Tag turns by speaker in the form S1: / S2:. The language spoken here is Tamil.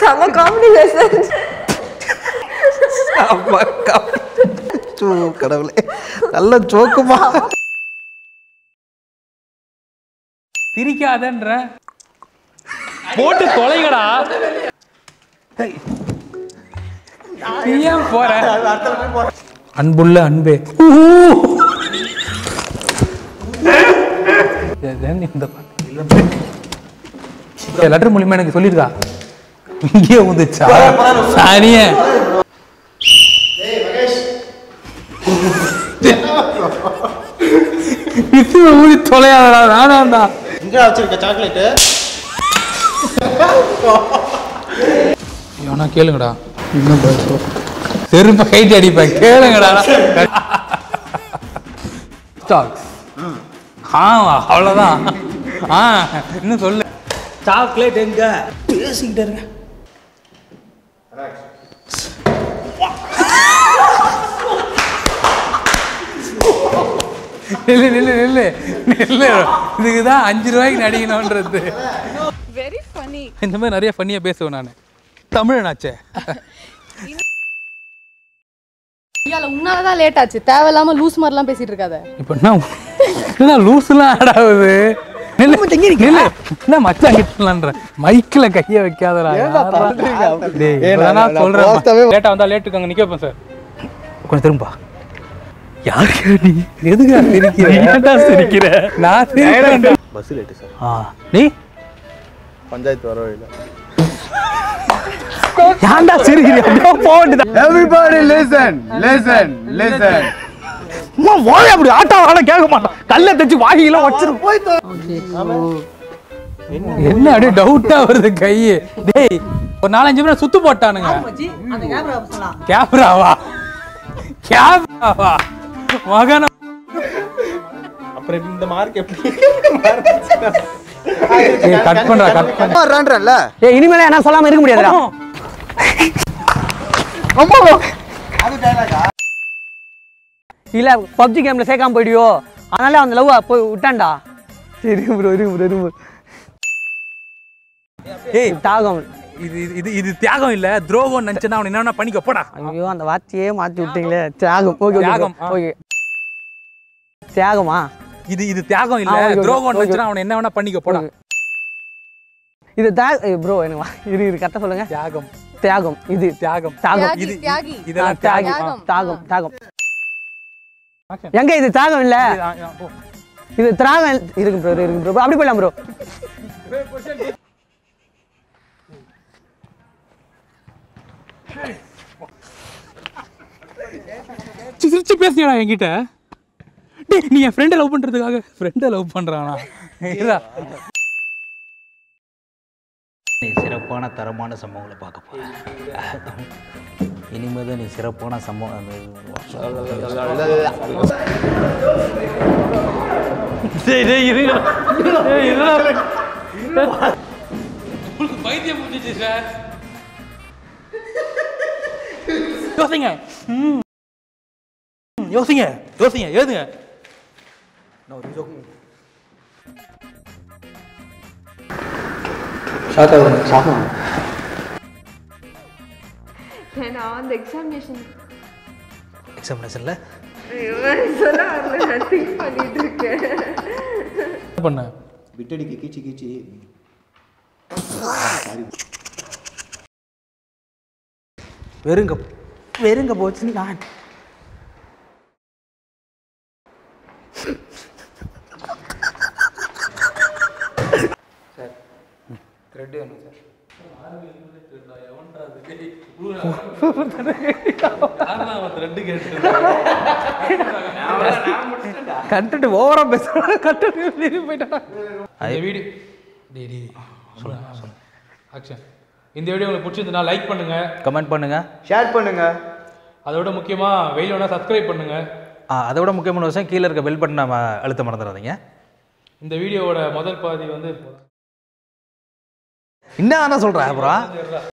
S1: செம காம்பினேஷன்
S2: ஆமா, கா- சோ, கடவுளே நல்ல ஜோக்குமா
S3: சிரிக்காதன்ற போட்டு தொலைங்கடா நீ ஏன் போற அன்புள்ள அன்பே ஏன் இந்த லெட்டர் மூலியமா எனக்கு சொல்லிருக்கா இங்கேயே வந்துச்சா சானியே இது ஊதி தொலையாதடா வேணாம்டா
S4: எங்க வச்சிருக்க சாக்லேட்டு
S3: இவனா கேளுங்கடா இன்னும் செருப்ப கைட்டு அடிப்பேன் கேளுங்கடா ஸ்டாக்ஸ் ஆ அவ்வளோதான் ஆ இன்னும் சொல்லு
S2: சாக்லேட் எங்க பேசிக்கிட்டே இருங்க
S3: நில்லு நில்லு நில்லு நில்லு இதுக்கு தான் அஞ்சு ரூபாய்க்கு நடிக்கணுன்றது
S1: வெரி ஃபனி
S3: இந்த மாதிரி நிறைய ஃபன்னியாக பேசுவேன் நான் தமிழனாச்சே
S1: ஐயால உன்னால தான் லேட் ஆச்சு தேவையில்லாம லூஸ் மாதிரிலாம் பேசிட்டு இருக்காத
S3: இப்போ என்ன என்ன லூஸ்லாம் ஆட் ஆகுது நில்லு நில்லு என்ன மச்சான் கிட்டலான்ற மைக்ல கைய வைக்காதடா யார்றா? டேய் இப்பதானா சொல்றேன் லேட்டா வந்தா லேட்டுக்கு அங்க நிக்க வைப்பேன் சார் கொஞ்சம் திரும்பா யாருக்கு நீ எதுக்கு சிரிக்கிற ஏன்டா சிரிக்கிற நான் சிரிக்கிறேன்டா
S4: பஸ் லேட்டு சார்
S3: ஆ நீ
S4: பஞ்சாயத்து வர வழியில
S3: ஏன்டா சிரிக்கிறியா போட்டு
S4: எவ்ரிபாடி லிசன் லிசன் லிசன்
S3: வாய் அப்படி ஆட்டா வாழ கேட்க மாட்டான் கல்ல தச்சு வாயில வச்சிரு என்ன அப்படியே டவுட்டா வருது கை டேய் ஒரு நாலஞ்சு பேர் சுத்து போட்டானுங்க கேமராவா கேமராவா மகன
S4: அப்புறம் இந்த மார்க் எப்படி
S3: கட் பண்றா கட் பண்ண
S4: வர்றான்றல்ல
S2: ஏய் இனிமேல என்ன சொல்லாம இருக்க முடியாதுடா இல்ல பப்ஜி கேம்ல சேர்க்காம போயிடியோ அதனால அந்த லவ் போய் விட்டான்டா இருக்கு ப்ரோ இருக்கு ப்ரோ இருக்கு ஏய் தாகம்
S3: இது இது- இது இது தியாகம் இல்ல துரோகம் நினைச்சனா அவன் என்ன பண்ணிக்க போடா
S2: ஐயோ அந்த வார்த்தையே மாத்தி விட்டீங்களே தியாகம் ஓகே
S3: தியாகம், ஆ.
S2: ஓகே தியாகமா
S3: இது இது தியாகம் இல்ல
S2: ஆ, okay, okay,
S3: துரோகம்
S2: okay.
S3: நினைச்சனா அவன் என்ன வேணா பண்ணிக்க போடா
S2: Okay. இது தியாக ப்ரோ எனக்கு வா- இரு இரு கரெக்டாக சொல்லுங்க
S3: தியாகம்
S2: தியாகம் இது
S3: தியாகம்
S2: தியாகம்
S1: தியாகி,
S3: இது
S1: தியாகி.
S2: ஆ,
S3: இதெல்லாம்
S2: தியாகி
S3: தியாகம்
S2: தாகம் தாகம்
S3: Action.
S2: எங்க இது தியாகம் இல்ல
S3: ஆ, ஆ, போ.
S2: இது திராகம் இருக்கு ப்ரோ இருக்கு ப்ரோ அப்படி போயிடலாம் ப்ரோ
S3: சி- சிரிச்சு பேசியடா என்கிட்ட டேய் நீ என் ஃப்ரெண்டை லவ் பண்றதுக்காக ஃப்ரெண்டை லவ் பண்றானா இருடா.
S5: நீ சிறப்பான தரமான சம்பவங்களை பார்க்க போற இனிமே தான் நீ சிறப்பான சம்பவம் அந்த
S3: டேய் டேய் இருடா டேய் இருடா உங்களுக்கு பைத்தியம் முடிஞ்சிச்சு சார் யோசிங்க ம். யோசிங்க யோசிங்க எழுதுங்க
S1: நான் அந்த எக்ஸாமினேஷன்
S5: எக்ஸாமினேஷனில்
S1: சொல்ல வரல நான் திங்க் பண்ணிட்டு இருக்கேன்
S3: என்ன பண்ண
S4: விட்டடிக்கு கீச்சி கீச்சி
S2: வெறுங்க வெறுங்க போச்சு நான் கண்டென்ட் ஓவரா பேசுறாங்க கண்டென்ட் போயிட்டான்
S3: இந்த வீடியோ டேய் டேய் சொல்லுங்க சொல்லுங்க ஆக்ஷன் இந்த வீடியோ உங்களுக்கு பிடிச்சிருந்தா லைக் பண்ணுங்க
S5: கமெண்ட் பண்ணுங்க
S4: ஷேர் பண்ணுங்க
S3: அதோட முக்கியமா வெயில் வேணா சப்ஸ்கிரைப் பண்ணுங்க
S5: ஆ, அதை விட முக்கியமான விஷயம் கீழே இருக்க பெல் பட்டனை ம- அழுத்த மறந்துடாதீங்க
S3: இந்த வீடியோவோட முதல் பாதி வந்து
S5: என்ன வேணா சொல்கிறேன் அப்புறம்